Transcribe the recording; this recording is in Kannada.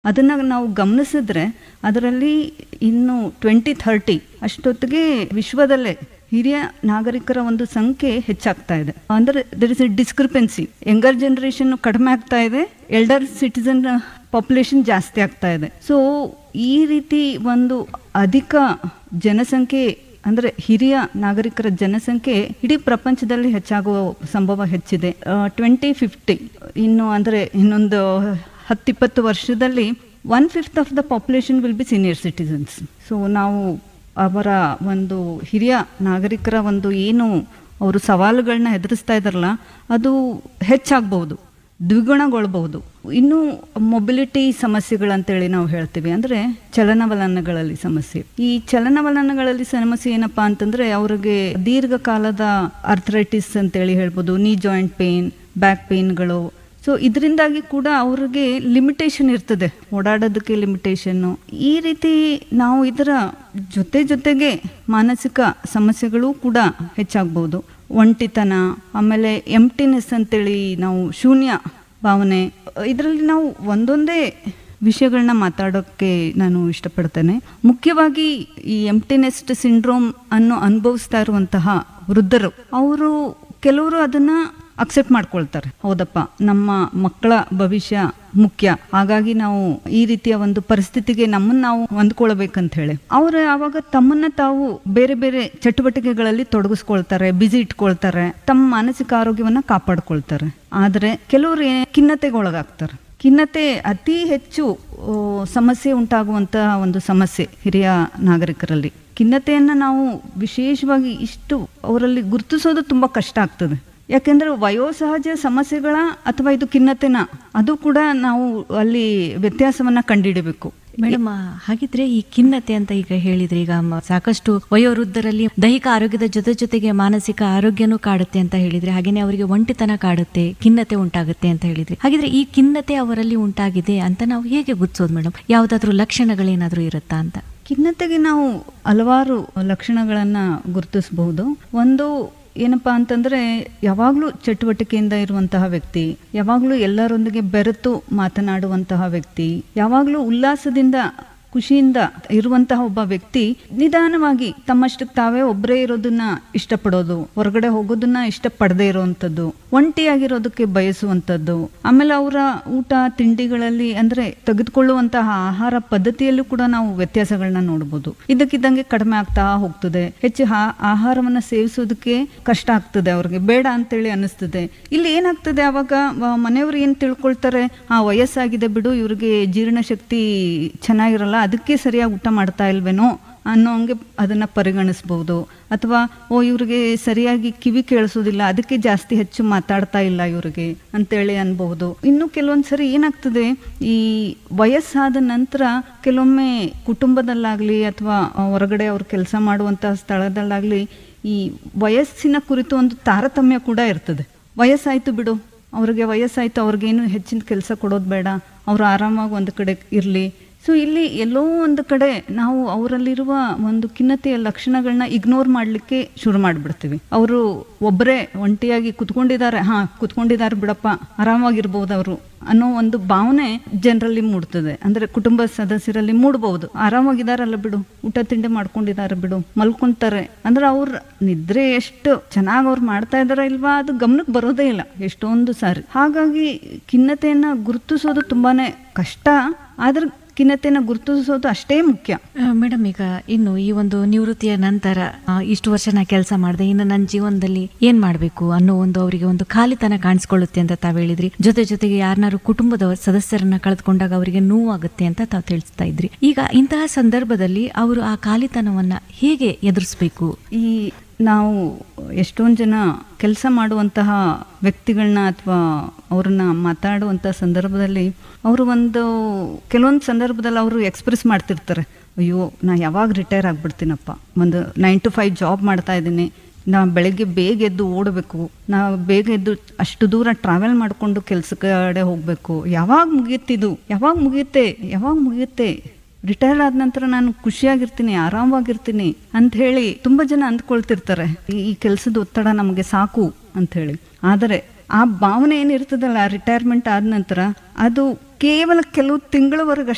ಅದನ್ನ ನಾವು ಗಮನಿಸಿದ್ರೆ ಅದರಲ್ಲಿ ಇನ್ನು ಟ್ವೆಂಟಿ ಥರ್ಟಿ ಅಷ್ಟೊತ್ತಿಗೆ ವಿಶ್ವದಲ್ಲೇ ಹಿರಿಯ ನಾಗರಿಕರ ಒಂದು ಸಂಖ್ಯೆ ಹೆಚ್ಚಾಗ್ತಾ ಇದೆ ಅಂದ್ರೆ there is a discrepancy younger generation ಕಡಿಮೆ ಆಗ್ತಾ ಇದೆ ಎಲ್ಡರ್ ಸಿಟಿಸನ್ ಪಾಪ್ಯುಲೇಷನ್ ಜಾಸ್ತಿ ಆಗ್ತಾ ಇದೆ ಸೊ ಈ ರೀತಿ ಒಂದು ಅಧಿಕ ಜನಸಂಖ್ಯೆ ಅಂದ್ರೆ ಹಿರಿಯ ನಾಗರಿಕರ ಜನಸಂಖ್ಯೆ ಇಡೀ ಪ್ರಪಂಚದಲ್ಲಿ ಹೆಚ್ಚಾಗುವ ಸಂಭವ ಹೆಚ್ಚಿದೆ ಟ್ವೆಂಟಿ ಫಿಫ್ಟಿ ಇನ್ನು ಅಂದ್ರೆ ಇನ್ನೊಂದು ಹತ್ತಿಪ್ಪತ್ತು ವರ್ಷದಲ್ಲಿ one fifth of the population will be senior citizens so ನಾವು ಅವರ ಒಂದು ಹಿರಿಯ ನಾಗರಿಕರ ಒಂದು ಏನು ಅವರು ಸವಾಲುಗಳನ್ನ ಎದುರಿಸ್ತಾ ಇದಾರಲ್ಲ ಅದು ಹೆಚ್ಚಾಗಬಹುದು ದ್ವಿಗುಣಗೊಳ್ಬಹುದು ಇನ್ನು ಮೊಬಿಲಿಟಿ ಸಮಸ್ಯೆಗಳಂತೇಳಿ ನಾವು ಹೇಳ್ತೀವಿ ಅಂದ್ರೆ ಚಲನವಲನಗಳಲ್ಲಿ ಸಮಸ್ಯೆ ಈ ಚಲನವಲನಗಳಲ್ಲಿ ಸಮಸ್ಯೆ ಏನಪ್ಪಾ ಅಂತಂದ್ರೆ ಅವ್ರಿಗೆ ದೀರ್ಘಕಾಲದ ಅರ್ಥರೈಟಿಸ್ ಅಂತೇಳಿ ಹೇಳ್ಬೋದು ನೀ ಜಾಯಿಂಟ್ ಪೇನ್ ಬ್ಯಾಕ್ ಪೇನ್ಗಳು ಸೊ ಇದರಿಂದಾಗಿ ಕೂಡ ಅವ್ರಿಗೆ ಲಿಮಿಟೇಷನ್ ಇರ್ತದೆ ಓಡಾಡೋದಕ್ಕೆ ಲಿಮಿಟೇಷನ್ನು ಈ ರೀತಿ ನಾವು ಇದರ ಜೊತೆ ಜೊತೆಗೆ ಮಾನಸಿಕ ಸಮಸ್ಯೆಗಳು ಕೂಡ ಹೆಚ್ಚಾಗ್ಬೋದು ಒಂಟಿತನ ಆಮೇಲೆ ಎಂಟಿನೆಸ್ ಅಂತೇಳಿ ನಾವು ಶೂನ್ಯ ಭಾವನೆ ಇದರಲ್ಲಿ ನಾವು ಒಂದೊಂದೇ ವಿಷಯಗಳನ್ನ ಮಾತಾಡೋಕ್ಕೆ ನಾನು ಇಷ್ಟಪಡ್ತೇನೆ ಮುಖ್ಯವಾಗಿ ಈ ಎಂಟಿನೆಸ್ಟ್ ಸಿಂಡ್ರೋಮ್ ಅನ್ನು ಅನುಭವಿಸ್ತಾ ಇರುವಂತಹ ವೃದ್ಧರು ಅವರು ಕೆಲವರು ಅದನ್ನ ಅಕ್ಸೆಪ್ಟ್ ಮಾಡ್ಕೊಳ್ತಾರೆ ಹೌದಪ್ಪ ನಮ್ಮ ಮಕ್ಕಳ ಭವಿಷ್ಯ ಮುಖ್ಯ ಹಾಗಾಗಿ ನಾವು ಈ ರೀತಿಯ ಒಂದು ಪರಿಸ್ಥಿತಿಗೆ ನಮ್ಮನ್ನ ನಾವು ಹೊಂದ್ಕೊಳ್ಬೇಕಂತ ಹೇಳಿ ಅವ್ರು ಆವಾಗ ತಮ್ಮನ್ನ ತಾವು ಬೇರೆ ಬೇರೆ ಚಟುವಟಿಕೆಗಳಲ್ಲಿ ತೊಡಗಿಸ್ಕೊಳ್ತಾರೆ ಬಿಸಿ ಇಟ್ಕೊಳ್ತಾರೆ ತಮ್ಮ ಮಾನಸಿಕ ಆರೋಗ್ಯವನ್ನ ಕಾಪಾಡ್ಕೊಳ್ತಾರೆ ಆದ್ರೆ ಕೆಲವರು ಖಿನ್ನತೆಗೆ ಒಳಗಾಗ್ತಾರೆ ಖಿನ್ನತೆ ಅತಿ ಹೆಚ್ಚು ಆ, ಸಮಸ್ಯೆ ಉಂಟಾಗುವಂತಹ ಒಂದು ಸಮಸ್ಯೆ ಹಿರಿಯ ನಾಗರಿಕರಲ್ಲಿ ಖಿನ್ನತೆಯನ್ನ ನಾವು ವಿಶೇಷವಾಗಿ ಇಷ್ಟು ಅವರಲ್ಲಿ ಗುರುತಿಸೋದು ತುಂಬಾ ಕಷ್ಟ ಆಗ್ತದೆ ಯಾಕೆಂದ್ರೆ ವಯೋಸಹಜ ಸಮಸ್ಯೆಗಳ ಅಥವಾ ಇದು ಖಿನ್ನತೆನ ಅದು ಕೂಡ ನಾವು ಅಲ್ಲಿ ವ್ಯತ್ಯಾಸವನ್ನ ಕಂಡುಹಿಡಬೇಕು ಮೇಡಮ್ ಹಾಗಿದ್ರೆ ಈ ಖಿನ್ನತೆ ಅಂತ ಈಗ ಹೇಳಿದ್ರೆ ಈಗ ಮ- ಸಾಕಷ್ಟು ವಯೋವೃದ್ಧರಲ್ಲಿ ದೈಹಿಕ ಆರೋಗ್ಯದ ಜೊತೆ ಜೊತೆಗೆ ಮಾನಸಿಕ ಆರೋಗ್ಯನೂ ಕಾಡುತ್ತೆ ಅಂತ ಹೇಳಿದ್ರೆ ಹಾಗೇನೆ ಅವರಿಗೆ ಒಂಟಿತನ ಕಾಡುತ್ತೆ ಖಿನ್ನತೆ ಉಂಟಾಗುತ್ತೆ ಅಂತ ಹೇಳಿದ್ರೆ ಹಾಗಿದ್ರೆ ಈ ಖಿನ್ನತೆ ಅವರಲ್ಲಿ ಉಂಟಾಗಿದೆ ಅಂತ ನಾವು ಹೇಗೆ ಗುರ್ತಿಸೋದು ಮೇಡಮ್ ಯಾವ್ದಾದ್ರು ಲಕ್ಷಣಗಳೇನಾದ್ರೂ ಇರುತ್ತಾ ಅಂತ ಖಿನ್ನತೆಗೆ ನಾವು ಹಲವಾರು ಲಕ್ಷಣಗಳನ್ನ ಗುರುತಿಸಬಹುದು ಒಂದು ಏನಪ್ಪಾ ಅಂತಂದ್ರೆ ಯಾವಾಗಲೂ ಚಟುವಟಿಕೆಯಿಂದ ಇರುವಂತಹ ವ್ಯಕ್ತಿ ಯಾವಾಗಲೂ ಎಲ್ಲರೊಂದಿಗೆ ಬೆರೆತು ಮಾತನಾಡುವಂತಹ ವ್ಯಕ್ತಿ ಯಾವಾಗಲೂ ಉಲ್ಲಾಸದಿಂದ ಖುಷಿಯಿಂದ ಇರುವಂತಹ ಒಬ್ಬ ವ್ಯಕ್ತಿ ನಿಧಾನವಾಗಿ ತಮ್ಮಷ್ಟಕ್ಕೆ ತಾವೇ ಒಬ್ಬರೇ ಇರೋದನ್ನ ಇಷ್ಟಪಡೋದು ಹೊರಗಡೆ ಹೋಗೋದನ್ನ ಇಷ್ಟಪಡದೇ ಇರುವಂಥದ್ದು ಒಂಟಿಯಾಗಿರೋದಕ್ಕೆ ಬಯಸುವಂಥದ್ದು ಆಮೇಲೆ ಅವರ ಊಟ ತಿಂಡಿಗಳಲ್ಲಿ ಅಂದ್ರೆ ತೆಗೆದುಕೊಳ್ಳುವಂತಹ ಆಹಾರ ಪದ್ಧತಿಯಲ್ಲೂ ಕೂಡ ನಾವು ವ್ಯತ್ಯಾಸಗಳನ್ನ ನೋಡಬಹುದು ಇದಕ್ಕಿದ್ದಂಗೆ ಕಡಿಮೆ ಆಗ್ತಾ ಹೋಗ್ತದೆ ಹೆಚ್ಚು ಹಾ- ಆಹಾರವನ್ನ ಸೇವಿಸೋದಕ್ಕೆ ಕಷ್ಟ ಆಗ್ತದೆ ಅವ್ರಿಗೆ ಬೇಡ ಅಂತೇಳಿ ಅನಿಸ್ತದೆ ಇಲ್ಲಿ ಏನಾಗ್ತದೆ ಅವಾಗ ವ- ಮನೆಯವರು ಏನ್ ತಿಳ್ಕೊಳ್ತಾರೆ ಆ ವಯಸ್ಸಾಗಿದೆ ಬಿಡು ಇವ್ರಿಗೆ ಜೀರ್ಣಶಕ್ತಿ ಚೆನ್ನಾಗಿರಲ್ಲ ಅದಕ್ಕೆ ಸರಿಯಾಗಿ ಊಟ ಮಾಡ್ತಾ ಇಲ್ವೇನೋ ಅನ್ನೋ ಹಂಗೆ ಅದನ್ನ ಪರಿಗಣಿಸ್ಬೋದು ಅಥವಾ ಓ ಇವ್ರಿಗೆ ಸರಿಯಾಗಿ ಕಿವಿ ಕೇಳಿಸೋದಿಲ್ಲ ಅದಕ್ಕೆ ಜಾಸ್ತಿ ಹೆಚ್ಚು ಮಾತಾಡ್ತಾ ಇಲ್ಲ ಇವ್ರಿಗೆ ಅಂತೇಳಿ ಅನ್ಬಹುದು ಇನ್ನು ಕೆಲವೊಂದ್ ಸರಿ ಏನಾಗ್ತದೆ ಈ ವಯಸ್ಸಾದ ನಂತರ ಕೆಲವೊಮ್ಮೆ ಕುಟುಂಬದಲ್ಲಾಗ್ಲಿ ಅಥವಾ ಹೊರಗಡೆ ಅವ್ರು ಕೆಲಸ ಮಾಡುವಂತಹ ಸ್ಥಳದಲ್ಲಾಗ್ಲಿ ಈ ವಯಸ್ಸಿನ ಕುರಿತು ಒಂದು ತಾರತಮ್ಯ ಕೂಡ ಇರ್ತದೆ ವಯಸ್ಸಾಯ್ತು ಬಿಡು ಅವ್ರಿಗೆ ವಯಸ್ಸಾಯ್ತು ಅವ್ರಿಗೇನು ಹೆಚ್ಚಿನ ಕೆಲಸ ಕೊಡೋದು ಬೇಡ ಅವ್ರು ಆರಾಮಾಗಿ ಒಂದು ಕಡೆ ಇರಲಿ ಸೊ ಇಲ್ಲಿ ಎಲ್ಲೋ ಒಂದು ಕಡೆ ನಾವು ಅವರಲ್ಲಿರುವ ಒಂದು ಖಿನ್ನತೆಯ ಲಕ್ಷಣಗಳನ್ನ ಇಗ್ನೋರ್ ಮಾಡಲಿಕ್ಕೆ ಶುರು ಮಾಡಿಬಿಡ್ತೀವಿ ಅವರು ಒಬ್ಬರೇ ಒಂಟಿಯಾಗಿ ಕುತ್ಕೊಂಡಿದ್ದಾರೆ ಹಾ ಕುತ್ಕೊಂಡಿದ್ದಾರೆ ಬಿಡಪ್ಪ ಆರಾಮಾಗಿರ್ಬೋದು ಅವರು ಅನ್ನೋ ಒಂದು ಭಾವನೆ ಜನರಲ್ಲಿ ಮೂಡ್ತದೆ ಅಂದ್ರೆ ಕುಟುಂಬ ಸದಸ್ಯರಲ್ಲಿ ಮೂಡಬಹುದು ಆರಾಮಾಗಿದಾರಲ್ಲ ಬಿಡು ಊಟ ತಿಂಡಿ ಮಾಡ್ಕೊಂಡಿದ್ದಾರೆ ಬಿಡು ಮಲ್ಕೊಂತಾರೆ ಅಂದ್ರೆ ಅವ್ರ ನಿದ್ರೆ ಎಷ್ಟು ಚೆನ್ನಾಗಿ ಅವ್ರು ಮಾಡ್ತಾ ಇದಾರ ಇಲ್ವಾ ಅದು ಗಮನಕ್ಕೆ ಬರೋದೇ ಇಲ್ಲ ಎಷ್ಟೊಂದು ಸಾರಿ ಹಾಗಾಗಿ ಖಿನ್ನತೆಯನ್ನ ಗುರುತಿಸೋದು ತುಂಬಾನೇ ಕಷ್ಟ ಆದ್ರೆ ಖಿನ್ನತೆಯನ್ನ ಗುರುತಿಸೋದು ಅಷ್ಟೇ ಮುಖ್ಯ ಮೇಡಮ್ ಈಗ ಇನ್ನು ಈ ಒಂದು ನಿವೃತ್ತಿಯ ನಂತರ ಆ, ಇಷ್ಟು ವರ್ಷ ನಾ ಕೆಲಸ ಮಾಡಿದೆ ಇನ್ನು ನನ್ನ ಜೀವನದಲ್ಲಿ ಏನ್ ಮಾಡ್ಬೇಕು ಅನ್ನೋ ಒಂದು ಅವರಿಗೆ ಒಂದು ಖಾಲಿತನ ಕಾಣಿಸ್ಕೊಳ್ಳುತ್ತೆ ಅಂತ ತಾವ್ ಹೇಳಿದ್ರಿ ಜೊತೆ ಜೊತೆಗೆ ಯಾರನ್ನಾರು ಕುಟುಂಬದ ಸದಸ್ಯರನ್ನ ಕಳೆದುಕೊಂಡಾಗ ಅವರಿಗೆ ನೋವಾಗುತ್ತೆ ಅಂತ ತಾವು ತಿಳಿಸ್ತಾ ಇದ್ರಿ ಈಗ ಇಂತಹ ಸಂದರ್ಭದಲ್ಲಿ ಅವರು ಆ ಖಾಲಿತನವನ್ನ ಹೇಗೆ ಎದುರಿಸ್ಬೇಕು ಈ ನಾವು ಎಷ್ಟೊಂದು ಜನ ಕೆಲಸ ಮಾಡುವಂತಹ ವ್ಯಕ್ತಿಗಳನ್ನ ಅಥವಾ ಅವ್ರನ್ನ ಮಾತಾಡುವಂಥ ಸಂದರ್ಭದಲ್ಲಿ ಅವರು ಒಂದು ಕೆಲವೊಂದು ಸಂದರ್ಭದಲ್ಲಿ ಅವರು ಎಕ್ಸ್ಪ್ರೆಸ್ ಮಾಡ್ತಿರ್ತಾರೆ ಅಯ್ಯೋ ನಾ ಯಾವಾಗ ರಿಟೈರ್ ಆಗ್ಬಿಡ್ತೀನಪ್ಪ ಒಂದು ನೈನ್ ಟು ಫೈವ್ ಜಾಬ್ ಮಾಡ್ತಾ ಇದ್ದೀನಿ ನಾ ಬೆಳಗ್ಗೆ ಬೇಗ ಎದ್ದು ಓಡಬೇಕು ನಾ ಬೇಗ ಎದ್ದು ಅಷ್ಟು ದೂರ ಟ್ರಾವೆಲ್ ಮಾಡಿಕೊಂಡು ಕೆಲಸ ಕಡೆ ಹೋಗಬೇಕು ಯಾವಾಗ ಮುಗಿಯುತ್ತಿದು ಯಾವಾಗ ಮುಗಿಯುತ್ತೆ ಯಾವಾಗ ಮುಗಿಯುತ್ತೆ ರಿಟೈರ್ ಆದ ನಂತರ ನಾನು ಖುಷಿಯಾಗಿರ್ತೀನಿ ಆರಾಮವಾಗಿರ್ತೀನಿ ಅಂತ ಹೇಳಿ ತುಂಬಾ ಜನ ಅಂದ್ಕೊಳ್ತಿರ್ತಾರೆ ಈ- ಈ ಕೆಲಸದ ಒತ್ತಡ ನಮಗೆ ಸಾಕು ಅಂತ ಹೇಳಿ ಆದರೆ ಆ ಭಾವನೆ ಏನಿರ್ತದಲ್ಲ ರಿಟೈರ್ಮೆಂಟ್ ಆದ ನಂತರ ಅದು ಕೇವಲ ಕೆಲವು ತಿಂಗಳವರೆಗೆ